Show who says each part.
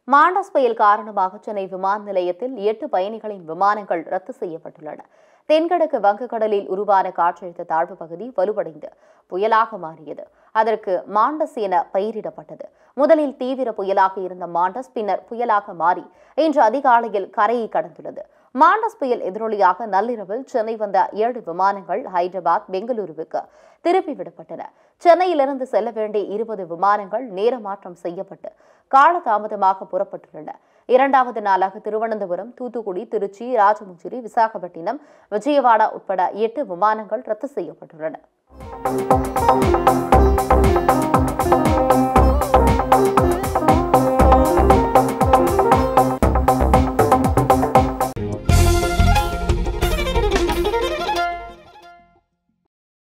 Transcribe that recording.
Speaker 1: Mandous புயல் காரணமாக சென்னை விமான நிலையத்தில் எட்டு பயணிகளின் விமானங்கள் ரத்து செய்யப்பட்டுள்ளன தென்கிழக்கு வங்கக்கடலில் உருவான காற்றழுத்த தாழ்வு பகுதி வலுவடைந்து புயலாக மாறியது அதற்கு மாண்டஸ் என பெயரிடப்பட்டது முதலில் தீவிர புயலாக இருந்த மாண்டஸ் பின்னர் புயலாக மாறி இன்று அதிகாலையில் கரையை கடந்துள்ளது மாண்டஸ் புயல் எதிரொலியாக நள்ளிரவில் சென்னை வந்த ஏழு விமானங்கள் ஹைதராபாத் பெங்களூருவுக்கு திருப்பி விடப்பட்டன சென்னையிலிருந்து செல்ல வேண்டிய இருபது விமானங்கள் நேரமாற்றம் செய்யப்பட்டு காலதாமதமாக புறப்பட்டுள்ளன இரண்டாவது நாளாக திருவனந்தபுரம் தூத்துக்குடி திருச்சி ராஜமுந்திரி விசாகப்பட்டினம் விஜயவாடா உட்பட எட்டு விமானங்கள் ரத்து செய்யப்பட்டுள்ளன